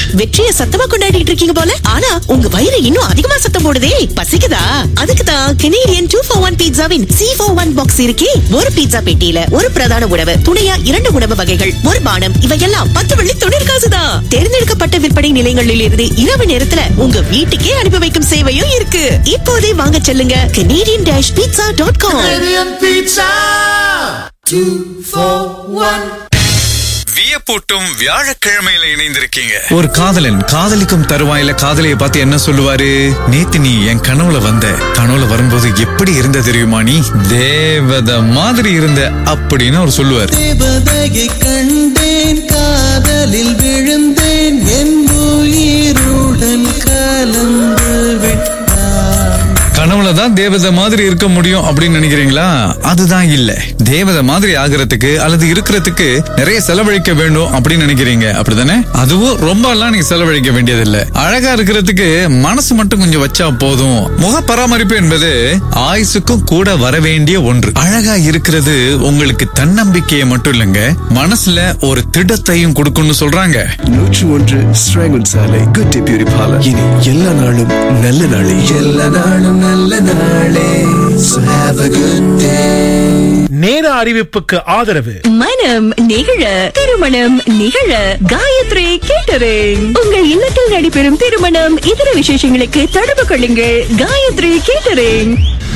வெற்றியை சத்தமா கொண்டாடிட்டு இருக்கீங்க போல ஆனா உங்க வயிறு இன்னும் அதிகமா சத்தம் போடுதே பசிக்குதா அதுக்கு தான் கெனேடியன் டூ ஃபோர் ஒன் பீட்சாவின் சி ஃபோர் ஒன் பாக்ஸ் இருக்கே ஒரு பீட்சா பெட்டியில ஒரு பிரதான உணவு துணையா இரண்டு உணவு வகைகள் ஒரு பானம் இவையெல்லாம் பத்து வெள்ளி தொழில் காசுதான் தேர்ந்தெடுக்கப்பட்ட விற்பனை நிலையங்களில் இருந்து இரவு நேரத்துல உங்க வீட்டுக்கே அனுப்பி வைக்கும் சேவையும் இருக்கு இப்போதே வாங்க செல்லுங்க Canadian dash pizza dot com Canadian Pizza. Two, four, one. வியப்பூட்டும் வியாழக்கிழமையில இணைந்திருக்கீங்க ஒரு காதலன் காதலிக்கும் தருவாயில காதலிய பார்த்து என்ன சொல்லுவாரு நேத்து நீ என் கனவுல வந்த கனவுல வரும்போது எப்படி இருந்த தெரியுமா நீ தேவத மாதிரி இருந்த அப்படின்னு அவர் சொல்லுவார் தேவதையை கண்டேன் காதலில் விழுந்தேன் என் உயிருடன் கலந்து விட்டார் கனவுல தான் தேவதை மாதிரி இருக்க முடியும் அப்படின்னு நினைக்கிறீங்களா அதுதான் இல்ல தேவதை மாதிரி ஆகிறதுக்கு அல்லது இருக்கிறதுக்கு நிறைய செலவழிக்க வேண்டும் அப்படின்னு நினைக்கிறீங்க அப்படிதானே அதுவும் ரொம்ப எல்லாம் நீங்க செலவழிக்க வேண்டியதில்லை அழகா இருக்கிறதுக்கு மனசு மட்டும் கொஞ்சம் வச்சா போதும் முக பராமரிப்பு என்பது ஆயுசுக்கும் கூட வர வேண்டிய ஒன்று அழகா இருக்கிறது உங்களுக்கு தன்னம்பிக்கையை மட்டும் இல்லைங்க மனசுல ஒரு திடத்தையும் கொடுக்கும்னு சொல்றாங்க நூற்று ஒன்று ஸ்ராங்கன் சாலை குட்டி பியூரி பார்லர் இனி எல்லா நாளும் நல்ல நாளே எல்லா நாளும் நல்ல நாளே So have a good day. நேர அறிவிப்புக்கு ஆதரவு மனம் நிகழ திருமணம் நிகழ காயத்ரி கேட்டரிங் உங்கள் இல்லத்தில் நடைபெறும் திருமணம் இதர விசேஷங்களுக்கு தொடர்பு கொள்ளுங்கள் காயத்ரி கேட்டரிங்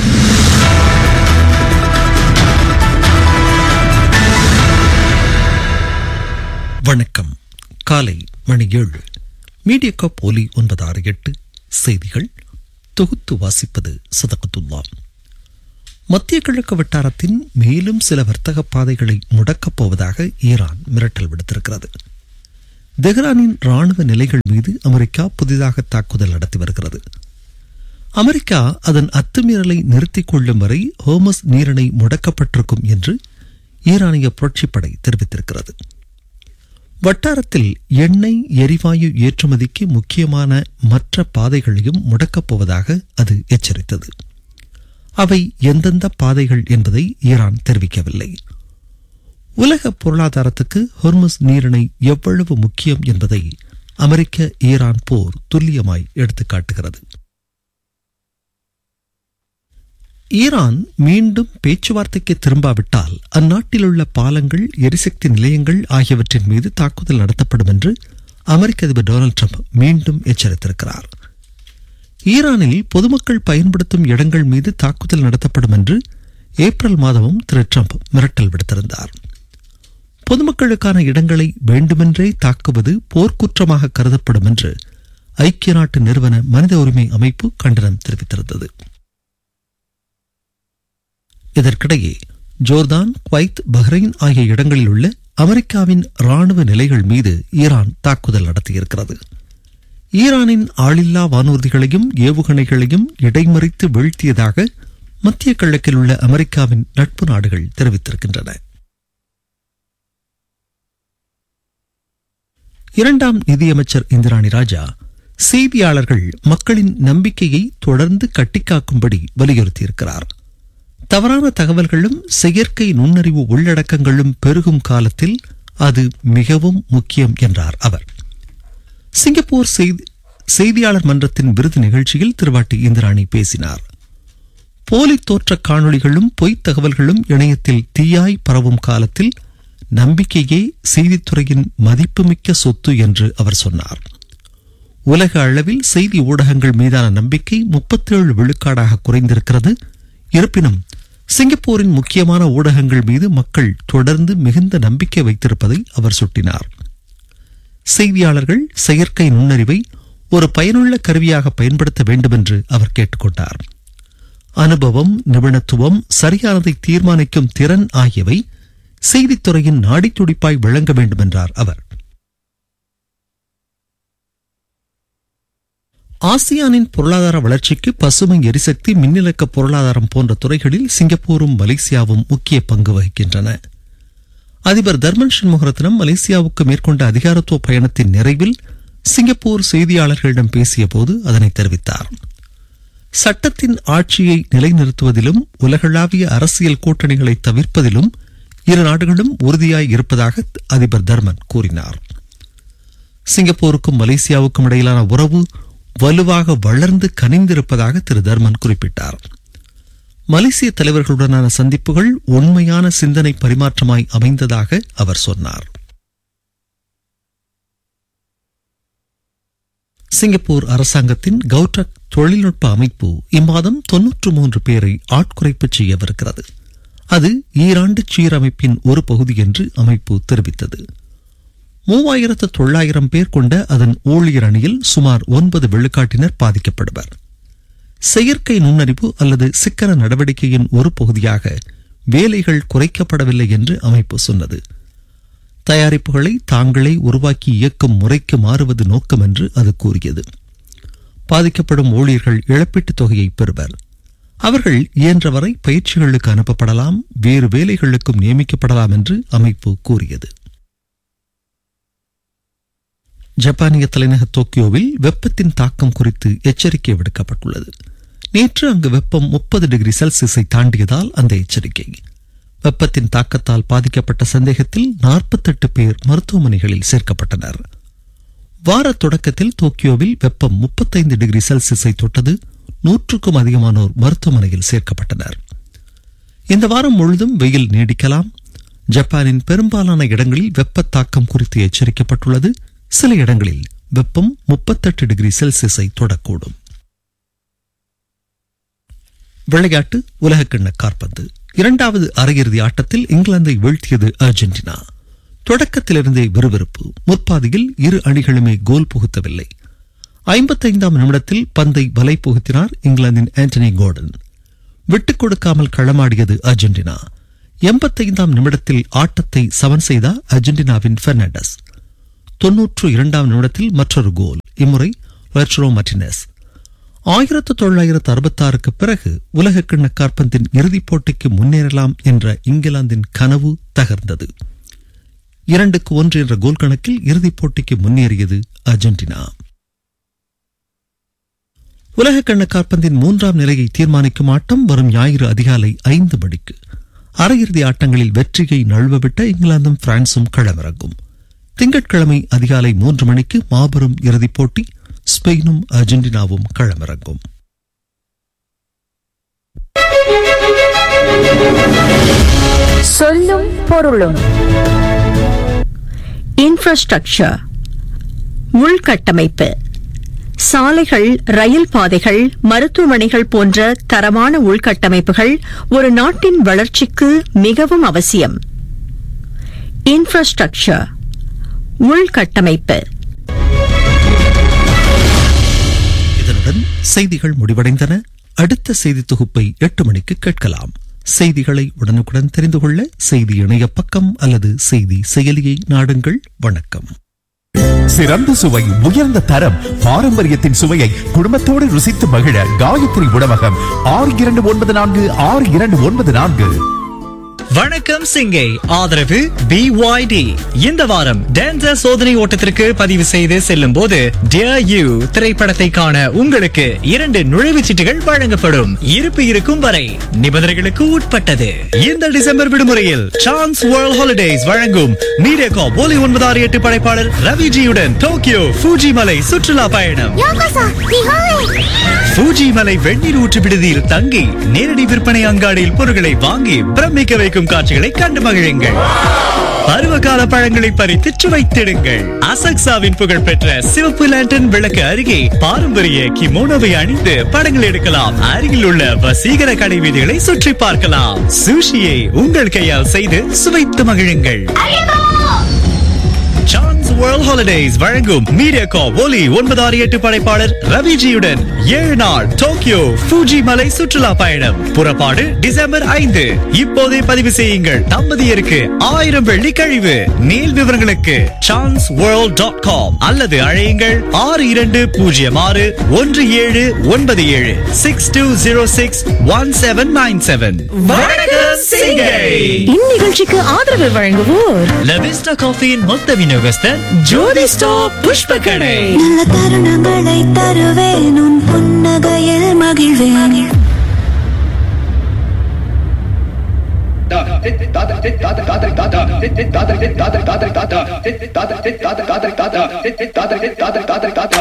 வணக்கம் காலை மணி ஏழு மீடியா கப் ஒலி ஒன்பது ஆறு எட்டு செய்திகள் தொகுத்து வாசிப்பது சதகத்துல்லா மத்திய கிழக்கு வட்டாரத்தின் மேலும் சில வர்த்தக பாதைகளை முடக்கப் போவதாக ஈரான் மிரட்டல் விடுத்திருக்கிறது தெஹ்ரானின் ராணுவ நிலைகள் மீது அமெரிக்கா புதிதாக தாக்குதல் நடத்தி வருகிறது அமெரிக்கா அதன் அத்துமீறலை நிறுத்திக் கொள்ளும் வரை ஹோமஸ் நீரிணை முடக்கப்பட்டிருக்கும் என்று ஈரானிய புரட்சிப்படை தெரிவித்திருக்கிறது வட்டாரத்தில் எண்ணெய் எரிவாயு ஏற்றுமதிக்கு முக்கியமான மற்ற பாதைகளையும் முடக்கப் போவதாக அது எச்சரித்தது அவை எந்தெந்த பாதைகள் என்பதை ஈரான் தெரிவிக்கவில்லை உலக பொருளாதாரத்துக்கு ஹொர்முஸ் நீரிணை எவ்வளவு முக்கியம் என்பதை அமெரிக்க ஈரான் போர் துல்லியமாய் எடுத்துக்காட்டுகிறது ஈரான் மீண்டும் பேச்சுவார்த்தைக்கு திரும்பாவிட்டால் அந்நாட்டிலுள்ள பாலங்கள் எரிசக்தி நிலையங்கள் ஆகியவற்றின் மீது தாக்குதல் நடத்தப்படும் என்று அமெரிக்க அதிபர் டொனால்டு ட்ரம்ப் மீண்டும் எச்சரித்திருக்கிறார் ஈரானில் பொதுமக்கள் பயன்படுத்தும் இடங்கள் மீது தாக்குதல் நடத்தப்படும் என்று ஏப்ரல் மாதமும் திரு ட்ரம்ப் மிரட்டல் விடுத்திருந்தார் பொதுமக்களுக்கான இடங்களை வேண்டுமென்றே தாக்குவது போர்க்குற்றமாக கருதப்படும் என்று ஐக்கிய நாட்டு நிறுவன மனித உரிமை அமைப்பு கண்டனம் தெரிவித்திருந்தது இதற்கிடையே ஜோர்தான் குவைத் பஹ்ரைன் ஆகிய இடங்களில் உள்ள அமெரிக்காவின் ராணுவ நிலைகள் மீது ஈரான் தாக்குதல் நடத்தியிருக்கிறது ஈரானின் ஆளில்லா வானூர்திகளையும் ஏவுகணைகளையும் இடைமறித்து வீழ்த்தியதாக மத்திய கிழக்கில் உள்ள அமெரிக்காவின் நட்பு நாடுகள் தெரிவித்திருக்கின்றன இரண்டாம் நிதியமைச்சர் இந்திராணி ராஜா செய்தியாளர்கள் மக்களின் நம்பிக்கையை தொடர்ந்து கட்டிக்காக்கும்படி வலியுறுத்தியிருக்கிறார் தவறான தகவல்களும் செயற்கை நுண்ணறிவு உள்ளடக்கங்களும் பெருகும் காலத்தில் அது மிகவும் முக்கியம் என்றார் அவர் சிங்கப்பூர் செய்தி- செய்தியாளர் மன்றத்தின் விருது நிகழ்ச்சியில் திருவாட்டி இந்திராணி பேசினார் போலி தோற்ற காணொளிகளும் பொய்த் தகவல்களும் இணையத்தில் தீயாய் பரவும் காலத்தில் நம்பிக்கையே செய்தித்துறையின் மதிப்புமிக்க சொத்து என்று அவர் சொன்னார் உலக அளவில் செய்தி ஊடகங்கள் மீதான நம்பிக்கை முப்பத்தேழு விழுக்காடாக குறைந்திருக்கிறது இருப்பினும் சிங்கப்பூரின் முக்கியமான ஊடகங்கள் மீது மக்கள் தொடர்ந்து மிகுந்த நம்பிக்கை வைத்திருப்பதை அவர் சுட்டினார் செய்தியாளர்கள் செயற்கை நுண்ணறிவை ஒரு பயனுள்ள கருவியாக பயன்படுத்த வேண்டும் என்று அவர் கேட்டுக்கொண்டார் அனுபவம் நிபுணத்துவம் சரியானதை தீர்மானிக்கும் திறன் ஆகியவை செய்தித்துறையின் நாடித்துடிப்பாய் விளங்க வேண்டும் என்றார் அவர் ஆசியானின் பொருளாதார வளர்ச்சிக்கு பசுமை எரிசக்தி மின்னிலக்க பொருளாதாரம் போன்ற துறைகளில் சிங்கப்பூரும் மலேசியாவும் முக்கிய பங்கு வகிக்கின்றன அதிபர் தர்மன் சண்முகரத்னம் மலேசியாவுக்கு மேற்கொண்ட அதிகாரத்துவ பயணத்தின் நிறைவில் சிங்கப்பூர் செய்தியாளர்களிடம் பேசிய போது அதனை தெரிவித்தார் சட்டத்தின் ஆட்சியை நிலைநிறுத்துவதிலும் உலகளாவிய அரசியல் கூட்டணிகளை தவிர்ப்பதிலும் இரு நாடுகளும் உறுதியாய் இருப்பதாக அதிபர் தர்மன் கூறினார் சிங்கப்பூருக்கும் மலேசியாவுக்கும் இடையிலான உறவு வலுவாக வளர்ந்து கனிந்திருப்பதாக திரு தர்மன் குறிப்பிட்டார் மலேசிய தலைவர்களுடனான சந்திப்புகள் உண்மையான சிந்தனை பரிமாற்றமாய் அமைந்ததாக அவர் சொன்னார் சிங்கப்பூர் அரசாங்கத்தின் கவுட்ரக் தொழில்நுட்ப அமைப்பு இம்மாதம் தொன்னூற்று மூன்று பேரை ஆட்குறைப்பு செய்யவிருக்கிறது அது ஈராண்டு சீரமைப்பின் ஒரு பகுதி என்று அமைப்பு தெரிவித்தது மூவாயிரத்து தொள்ளாயிரம் பேர் கொண்ட அதன் ஊழியர் அணியில் சுமார் ஒன்பது விழுக்காட்டினர் பாதிக்கப்படுவர் செயற்கை நுண்ணறிவு அல்லது சிக்கன நடவடிக்கையின் ஒரு பகுதியாக வேலைகள் குறைக்கப்படவில்லை என்று அமைப்பு சொன்னது தயாரிப்புகளை தாங்களே உருவாக்கி இயக்கும் முறைக்கு மாறுவது நோக்கம் என்று அது கூறியது பாதிக்கப்படும் ஊழியர்கள் இழப்பீட்டுத் தொகையை பெறுவர் அவர்கள் இயன்றவரை பயிற்சிகளுக்கு அனுப்பப்படலாம் வேறு வேலைகளுக்கும் நியமிக்கப்படலாம் என்று அமைப்பு கூறியது ஜப்பானிய தலைநகர் டோக்கியோவில் வெப்பத்தின் தாக்கம் குறித்து எச்சரிக்கை விடுக்கப்பட்டுள்ளது நேற்று அங்கு வெப்பம் முப்பது டிகிரி செல்சியஸை தாண்டியதால் அந்த எச்சரிக்கை வெப்பத்தின் தாக்கத்தால் பாதிக்கப்பட்ட சந்தேகத்தில் நாற்பத்தெட்டு பேர் மருத்துவமனைகளில் சேர்க்கப்பட்டனர் வார தொடக்கத்தில் டோக்கியோவில் வெப்பம் முப்பத்தைந்து டிகிரி செல்சியஸை தொட்டது நூற்றுக்கும் அதிகமானோர் மருத்துவமனையில் சேர்க்கப்பட்டனர் இந்த வாரம் முழுதும் வெயில் நீடிக்கலாம் ஜப்பானின் பெரும்பாலான இடங்களில் வெப்ப தாக்கம் குறித்து எச்சரிக்கப்பட்டுள்ளது சில இடங்களில் வெப்பம் முப்பத்தெட்டு டிகிரி செல்சியஸை தொடக்கூடும் விளையாட்டு உலகக்கிண்ண காற்பந்து இரண்டாவது அரையிறுதி ஆட்டத்தில் இங்கிலாந்தை வீழ்த்தியது அர்ஜென்டினா தொடக்கத்திலிருந்தே விறுவிறுப்பு முற்பாதியில் இரு அணிகளுமே கோல் புகுத்தவில்லை ஐம்பத்தைந்தாம் நிமிடத்தில் பந்தை வலை புகுத்தினார் இங்கிலாந்தின் ஆண்டனி கோர்டன் விட்டுக் கொடுக்காமல் களமாடியது அர்ஜென்டினா எண்பத்தைந்தாம் நிமிடத்தில் ஆட்டத்தை சமன் செய்தார் அர்ஜென்டினாவின் பெர்னாண்டஸ் தொன்னூற்று இரண்டாம் நிமிடத்தில் மற்றொரு கோல் இம்முறை லெட்ரோ மர்டினஸ் ஆயிரத்து தொள்ளாயிரத்து அறுபத்தாறுக்கு பிறகு உலக கிண்ண காற்பந்தின் இறுதிப் போட்டிக்கு முன்னேறலாம் என்ற இங்கிலாந்தின் கனவு தகர்ந்தது இரண்டுக்கு ஒன்று என்ற கோல் கணக்கில் இறுதிப் போட்டிக்கு முன்னேறியது அர்ஜென்டினா உலக கண்ண காற்பந்தின் மூன்றாம் நிலையை தீர்மானிக்கும் ஆட்டம் வரும் ஞாயிறு அதிகாலை ஐந்து மணிக்கு அரையிறுதி ஆட்டங்களில் வெற்றியை நழுவவிட்ட இங்கிலாந்தும் பிரான்சும் களமிறங்கும் திங்கட்கிழமை அதிகாலை மூன்று மணிக்கு மாபெரும் இறுதிப் போட்டி ஸ்பெயினும் அர்ஜென்டினாவும் களமிறங்கும் சொல்லும் பொருளும் இன்ஃப்ராஸ்ட்ரக்சர் உள்கட்டமைப்பு சாலைகள் ரயில் பாதைகள் மருத்துவமனைகள் போன்ற தரமான உள்கட்டமைப்புகள் ஒரு நாட்டின் வளர்ச்சிக்கு மிகவும் அவசியம் இன்ஃப்ராஸ்ட்ரக்சர் உள்கட்டமைப்பு இதனுடன் செய்திகள் முடிவடைந்தன அடுத்த செய்தி தொகுப்பை எட்டு மணிக்கு கேட்கலாம் செய்திகளை உடனுக்குடன் தெரிந்து கொள்ள செய்தி இணைய பக்கம் அல்லது செய்தி செயலியை நாடுங்கள் வணக்கம் சிறந்த சுவை உயர்ந்த தரம் பாரம்பரியத்தின் சுவையை குடும்பத்தோடு ருசித்து மகிழ காயத்ரி உணவகம் ஆறு இரண்டு ஒன்பது நான்கு ஆறு இரண்டு ஒன்பது நான்கு வணக்கம் சிங்கை ஆதரவு பிஒய்டி இந்த வாரம் டான்சர் சோதனை ஓட்டத்திற்கு பதிவு செய்து செல்லும் போது டியர் யூ திரைப்படத்தை காண உங்களுக்கு இரண்டு நுழைவுச் சீட்டுகள் வழங்கப்படும் இருப்பு இருக்கும் வரை நிபந்தனைகளுக்கு உட்பட்டது இந்த டிசம்பர் விடுமுறையில் சான்ஸ் வேர்ல்ட் ஹாலிடேஸ் வழங்கும் மீடியா ஒலி ஒன்பது ஆறு எட்டு படைப்பாளர் ரவிஜியுடன் டோக்கியோ ஃபூஜி மலை சுற்றுலா பயணம் ஃபூஜி மலை வெந்நீர் ஊற்று விடுதியில் தங்கி நேரடி விற்பனை அங்காடியில் பொருட்களை வாங்கி பிரமிக்க வைக்கும் காட்சிகளை கண்டு மகிழுங்கள் பருவகால பழங்களை பறித்து சுவைத்திடுங்கள் அசக்சாவின் புகழ்பெற்ற சிவப்பு லேண்டன் விளக்கு அருகே பாரம்பரிய கிமோனோவை அணிந்து படங்கள் எடுக்கலாம் அருகில் உள்ள வசீகர கடை வீதிகளை சுற்றி பார்க்கலாம் சுஷியை உங்கள் கையால் செய்து சுவைத்து மகிழுங்கள் சான்ஸ் வேர்ல்ட் ஹாலிடேஸ் வழங்கும் மீடியா கா ஒலி ஒன்பது ஆறு எட்டு படைப்பாளர் ரவிஜியுடன் ஏழு நாள் டோக்கியோ ஃபூஜி மலை சுற்றுலா பயணம் புறப்பாடு டிசம்பர் ஐந்து இப்போதே பதிவு செய்யுங்கள் தம்பதியருக்கு ஆயிரம் வெள்ளி கழிவு மேல் விவரங்களுக்கு சான்ஸ் வேர்ல்ட் டாட் காம் அல்லது அழையுங்கள் ஆறு இரண்டு பூஜ்ஜியம் ஆறு ஒன்று ஏழு ஒன்பது ஏழு six two zero six one seven nine seven இந்நிகழ்ச்சிக்கு ஆதரவு வழங்குவோர் லவிஸ்டா காஃபியின் மொத்த விநியோகஸ்தர் ஜோதி ஸ்டாப் புஷ்ப கடை நல்ல தருணங்களை தருவேன் உன் புன்னகையில் மகிழ்வேன் தாத்தா